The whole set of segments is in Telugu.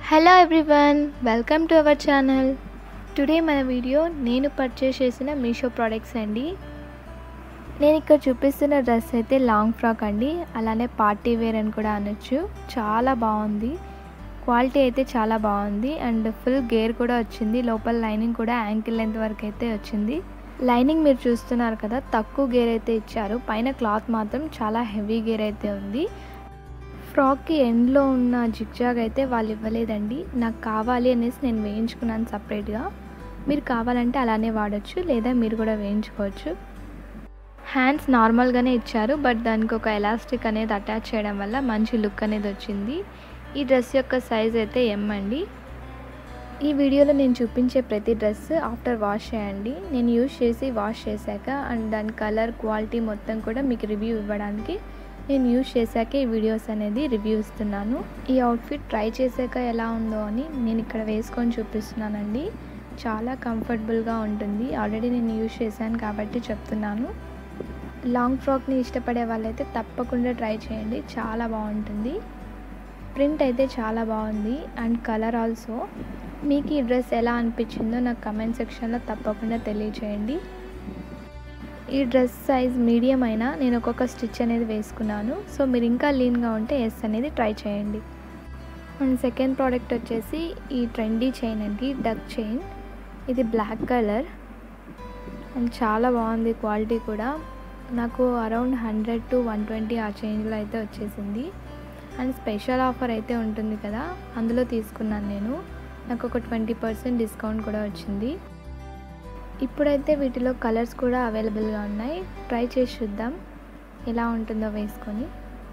hello everyone welcome to our channel today మన వీడియో నేను పర్చేస్ చేసిన మీషో ప్రోడక్ట్స్ అండి నేను ఇక్కడ చూపిస్తున్న డ్రెస్ అయితే లాంగ్ ఫ్రాక్ అండి అలానే పార్టీ వేర్ అని కూడా అనొచ్చు చాలా బాగుంది క్వాలిటీ అయితే చాలా బాగుంది అండ్ ఫుల్ గేర్ కూడా వచ్చింది లోపల లైనింగ్ కూడా యాంకిల్ లెంత్ వరకు అయితే వచ్చింది లైనింగ్ మీరు చూస్తున్నారు కదా తక్కువ గేర్ అయితే ఇచ్చారు పైన క్లాత్ మాత్రం చాలా హెవీ గేర్ అయితే ఉంది ఫ్రాక్కి ఎండ్లో ఉన్న జిగ్జాగ్ అయితే వాళ్ళు ఇవ్వలేదండి నాకు కావాలి అనేసి నేను వేయించుకున్నాను సపరేట్గా మీరు కావాలంటే అలానే వాడచ్చు లేదా మీరు కూడా వేయించుకోవచ్చు హ్యాండ్స్ నార్మల్గానే ఇచ్చారు బట్ దానికి ఒక ఎలాస్టిక్ అనేది అటాచ్ చేయడం వల్ల మంచి లుక్ అనేది వచ్చింది ఈ డ్రెస్ యొక్క సైజ్ అయితే ఎం అండి ఈ వీడియోలో నేను చూపించే ప్రతి డ్రెస్ ఆఫ్టర్ వాష్ చేయండి నేను యూజ్ చేసి వాష్ చేశాక అండ్ దాని కలర్ క్వాలిటీ మొత్తం కూడా మీకు రివ్యూ ఇవ్వడానికి నేను యూజ్ చేశాక ఈ వీడియోస్ అనేది రివ్యూ ఇస్తున్నాను ఈ అవుట్ఫిట్ ట్రై చేశాక ఎలా ఉందో అని నేను ఇక్కడ వేసుకొని చూపిస్తున్నానండి చాలా కంఫర్టబుల్గా ఉంటుంది ఆల్రెడీ నేను యూజ్ చేశాను కాబట్టి చెప్తున్నాను లాంగ్ ఫ్రాక్ని ఇష్టపడే వాళ్ళైతే తప్పకుండా ట్రై చేయండి చాలా బాగుంటుంది ప్రింట్ అయితే చాలా బాగుంది అండ్ కలర్ ఆల్సో మీకు ఈ డ్రెస్ ఎలా అనిపించిందో నాకు కమెంట్ సెక్షన్లో తప్పకుండా తెలియచేయండి ఈ డ్రెస్ సైజ్ మీడియం అయినా నేను ఒక్కొక్క స్టిచ్ అనేది వేసుకున్నాను సో మీరు ఇంకా లీన్గా ఉంటే ఎస్ అనేది ట్రై చేయండి అండ్ సెకండ్ ప్రోడక్ట్ వచ్చేసి ఈ ట్రెండీ చైన్ అండి డక్ చైన్ ఇది బ్లాక్ కలర్ అండ్ చాలా బాగుంది క్వాలిటీ కూడా నాకు around hundred to one twenty ఆ చేంజ్లో అయితే వచ్చేసింది అండ్ స్పెషల్ ఆఫర్ అయితే ఉంటుంది కదా అందులో తీసుకున్నాను నేను నాకు ఒక ట్వంటీ పర్సెంట్ డిస్కౌంట్ కూడా వచ్చింది ఇప్పుడైతే వీటిలో కలర్స్ కూడా అవైలబుల్గా ఉన్నాయి ట్రై చేసి చూద్దాం ఎలా ఉంటుందో వేసుకొని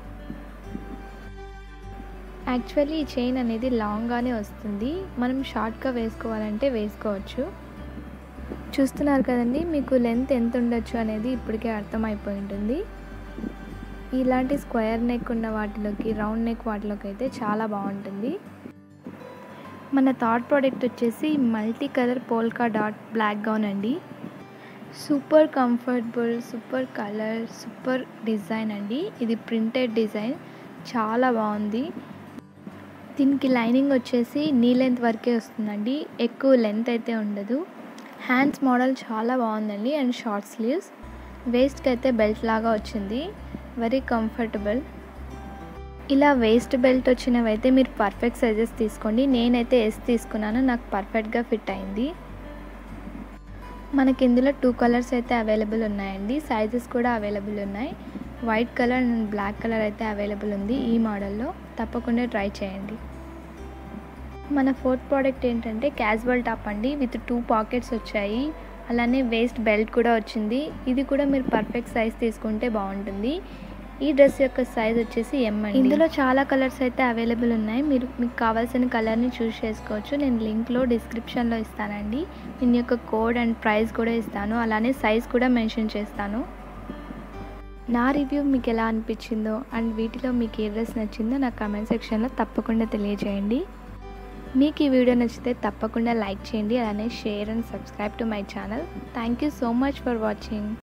యాక్చువల్లీ ఈ చైన్ అనేది లాంగ్గానే వస్తుంది మనం షార్ట్గా వేసుకోవాలంటే వేసుకోవచ్చు చూస్తున్నారు కదండి మీకు లెంత్ ఎంత ఉండొచ్చు అనేది ఇప్పటికే అర్థమైపోయి ఉంటుంది ఇలాంటి స్క్వేర్ నెక్ ఉన్న వాటిలోకి రౌండ్ నెక్ వాటిలోకి అయితే చాలా బాగుంటుంది మన థర్డ్ ప్రోడక్ట్ వచ్చేసి multi colour polka dot black gown అండి super comfortable super colour super design అండి ఇది ప్రింటెడ్ డిజైన్ చాలా బాగుంది దీనికి లైనింగ్ వచ్చేసి నీ లెంత్ వరకే వస్తుందండి ఎక్కువ లెంత్ అయితే ఉండదు హ్యాండ్స్ మోడల్ చాలా బాగుందండి అండ్ షార్ట్ స్లీవ్స్ వేస్ట్కి అయితే బెల్ట్ లాగా వచ్చింది వెరీ కంఫర్టబుల్ ఇలా వేస్ట్ బెల్ట్ వచ్చినవి అయితే మీరు పర్ఫెక్ట్ సైజెస్ తీసుకోండి నేనైతే ఎస్ తీసుకున్నాను నాకు పర్ఫెక్ట్గా ఫిట్ అయింది మనకి ఇందులో టూ కలర్స్ అయితే అవైలబుల్ ఉన్నాయండి సైజెస్ కూడా అవైలబుల్ ఉన్నాయి white colour and black colour అయితే అవైలబుల్ ఉంది ఈ మోడల్లో తప్పకుండా ట్రై చేయండి మన ఫోర్త్ ప్రోడక్ట్ ఏంటంటే క్యాజువల్ టాప్ అండి విత్ టూ పాకెట్స్ వచ్చాయి అలానే వేస్ట్ బెల్ట్ కూడా వచ్చింది ఇది కూడా మీరు పర్ఫెక్ట్ సైజ్ తీసుకుంటే బాగుంటుంది ఈ డ్రెస్ యొక్క సైజ్ వచ్చేసి ఎం అండి ఇందులో చాలా కలర్స్ అయితే అవైలబుల్ ఉన్నాయి మీరు మీకు కావాల్సిన కలర్ని చూస్ చేసుకోవచ్చు నేను లింక్లో డిస్క్రిప్షన్లో ఇస్తానండి దీని యొక్క కోడ్ అండ్ ప్రైస్ కూడా ఇస్తాను అలానే సైజ్ కూడా మెన్షన్ చేస్తాను నా రివ్యూ మీకు ఎలా అనిపించిందో అండ్ వీటిలో మీకు ఏ డ్రెస్ నచ్చిందో నా కమెంట్ సెక్షన్లో తప్పకుండా తెలియజేయండి మీకు ఈ వీడియో నచ్చితే తప్పకుండా లైక్ చేయండి అలానే share and subscribe to my channel thank you so much for watching